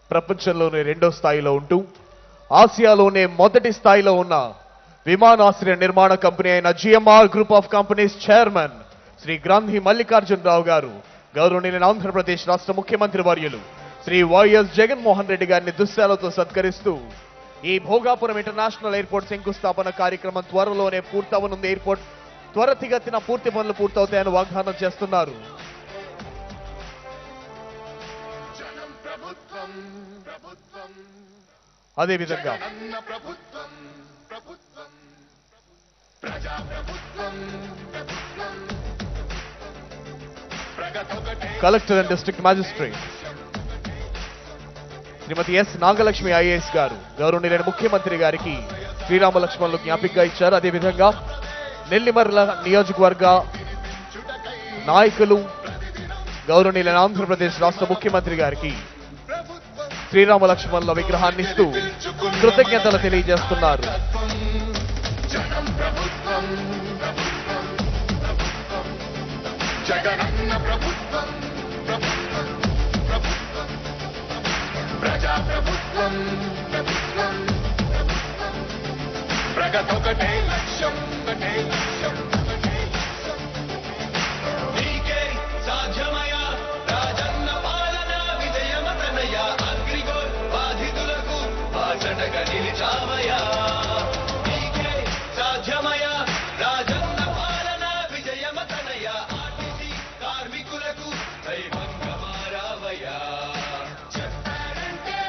ప్రపంచంలోనే రెండో స్థాయిలో ఉంటూ ఆసియాలోనే మొదటి స్థాయిలో ఉన్న విమానాశ్రయ నిర్మాణ కంపెనీ అయిన GMR group of companies chairman Shri Grandhi Mallikarjunarao garu గౌరవనీయులైన ఆంధ్రప్రదేశ్ రాష్ట్ర ముఖ్యమంత్రి వర్యులు శ్రీ వైఎస్ జగన్మోహన్ రెడ్డి గారిని దుశ్శాలతో సత్కరిస్తూ ఈ భోగాపురం ఇంటర్నేషనల్ ఎయిర్పోర్ట్ శంకుస్థాపన కార్యక్రమం త్వరలోనే పూర్తవనుంది ఎయిర్పోర్ట్ త్వరతిగతిన పూర్తి పనులు పూర్తవుతాయని వాగ్దానం చేస్తున్నారు జనం ప్రభుత్వం ప్రభుత్వం అదేవిధంగా జగనన్న ప్రభుత్వం ప్రభుత్వం ప్రజా ప్రభుత్వం ప్రభుత్వం ప్రగతొకటే collector and district magistrate Shrimati S Nagalakshmi IAS garu గౌరవనీయులైన ముఖ్యమంత్రి గారికి శ్రీరామ లక్ష్మణులు జ్ఞాపికగా ఇచ్చారు అదేవిధంగా నెల్లిమర్ల నియోజకవర్గ నాయకులు గౌరవనీయులైన ఆంధ్రప్రదేశ్ రాష్ట్ర ముఖ్యమంత్రి గారికి శ్రీరామ లక్ష్మణుల విగ్రహాన్ని ఇస్తూ కృతజ్ఞతలు తెలియజేస్తున్నారు జనం ప్రభుత్వం ప్రభుత్వం ప్రభుత్వం జగనన్న ప్రభుత్వం ప్రభుత్వం ప్రభుత్వం ప్రజా ప్రభుత్వం ప్రభుత్వం ప్రభుత్వం ప్రగతొకటే లక్ష్యం ఒకటే లక్ష్యం ఒకటే లక్ష్యం నీకే సాధ్యమయా రాజన్న పాలన విజయమతనయ అగ్రిగోల్ బాధితులకు బాసటగా నిలిచామయా నీకే సాధ్యమయా రాజన్న పాలన విజయమతనయ ఆర్టీసీ కార్మికులకు దైవంగా మారావయా చెప్పారంటే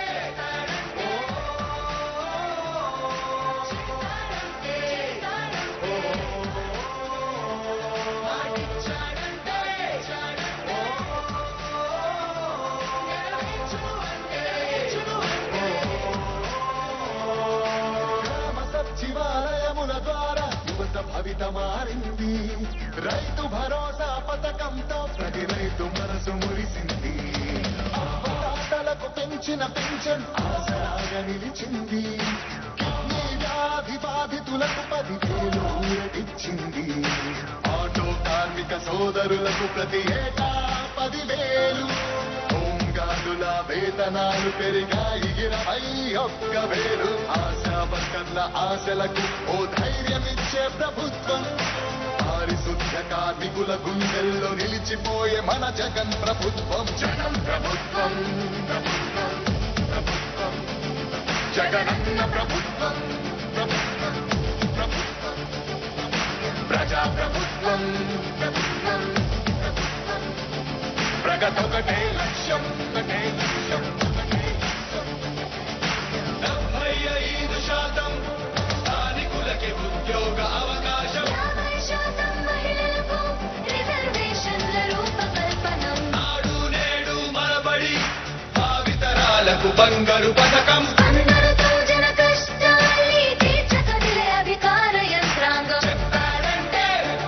గ్రామ సచివాలయముల ద్వారా యువత భవిత మారింది రైతు భరోసా పథకంతో ప్రతి రైతు మనసు మురిసింది అవ్వతాతలకు పెంచిన పెన్షన్ ఆసరాగా నిలిచింది కిడ్నీ వ్యాధి బాధితులకు పదివేలు ఊరటిచ్చింది ఆటో కార్మిక సోదరులకు ప్రతి ఏటా పదివేలు హోంగార్డుల వేతనాలు పెరిగాయి ఇరవై ఒక్క వేలు ఆశా వర్కర్ల ఆశలకు ఓ ధైర్యమిచ్చే ప్రభుత్వం పారిశుద్ధ కార్మికుల గుండెల్లో నిలిచిపోయే మన జగన్ ప్రభుత్వం జగన్ ప్రభుత్వం ప్రభుత్వం ప్రభుత్వం జగనన్న ప్రభుత్వం ప్రభుత్వం ప్రభుత్వం ప్రజా ప్రభుత్వం ప్రభుత్వం ప్రభుత్వం ప్రగతొకటే లక్ష్యం ఒకటే లక్ష్యం ఒకటే లక్ష్యం డెబ్బై ఐదు శాతం స్థానికులకి ఉద్యోగ అవకాశం యాభై శాతం మహిళలకు రిజర్వేషన్ల రూపకల్పనం నాడు నేడు మనబడి భావితరాలకు బంగారు పథకం అందరితో జన కష్టాల్ని తీర్చకదిలే అధికార యంత్రాంగం చెప్పారంటే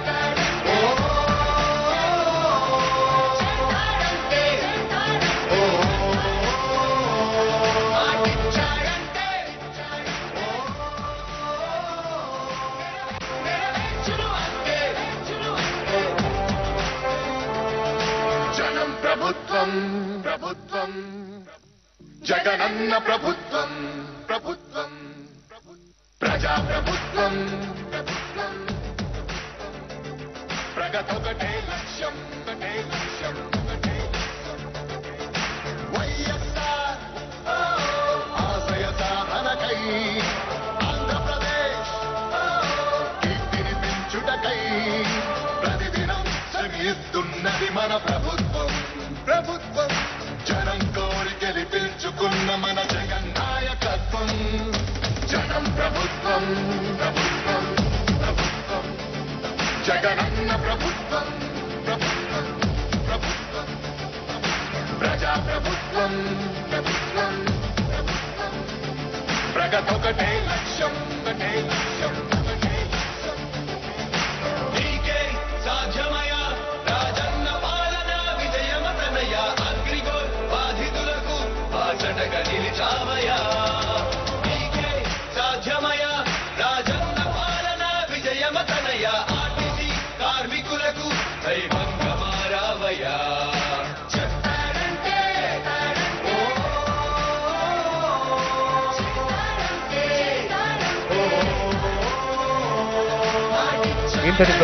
చెప్తాడంటే మాటిచ్చాడంటే జనం ప్రభుత్వం ప్రభుత్వం జగనన్న ప్రభుత్వం ప్రభుత్వం ప్రజా ప్రభుత్వం ప్రభుత్వం ప్రగతొకటే లక్ష్యం ఒకటే లక్ష్యం ఒకటే లక్ష్యం. వైఎస్ఆర్ ఆశయ సాధనకై ఆంధ్రప్రదేశ్ కీర్తిని పెంచుటకై ప్రతిదినం శ్రమిస్తున్నది మన ప్రభుత్వం ప్రభుత్వం జనం కోరి గెలిపించుకున్న మన జగన్ నాయకత్వం జనం ప్రభుత్వం ప్రభుత్వం ప్రభుత్వం జగనన్న ప్రభుత్వం ప్రభుత్వం ప్రభుత్వం ప్రజా ప్రభుత్వం ప్రభుత్వం ప్రభుత్వం ప్రగతొకటే లక్ష్యం ఒకటే లక్ష్యం ఒకటే లక్ష్యం నీకే సాధ్యమయా రాజన్న పాలన విజయమతనయ అగ్రిగోల్ బాధితులకు బాసటగా నిలిచామయా నీకే సాధ్యమయా రాజన్న పాలన విజయమతనయ ఆర్టీసీ కార్మికులకు దైవంగా మారావయా చెప్పారంటే ఇంతటితో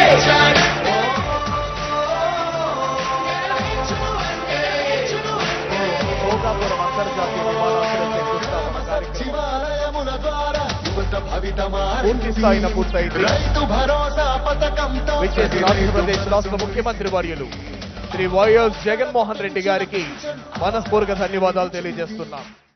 భోగాపురం అంతర్జాతీయ విమానాశ్రయం శంకుస్థాపన కార్యక్రమం శివాలయముల ద్వారా యువత భవితమారి పూర్తి స్థాయిన పూర్తయింది రైతు భరోసా పథకంతో విచ్చేసిన ఆంధ్రప్రదేశ్ రాష్ట్ర ముఖ్యమంత్రి వర్యులు శ్రీ వైఎస్ జగన్మోహన్ రెడ్డి గారికి మనస్ఫూర్తిక ధన్యవాదాలు తెలియజేస్తున్నాం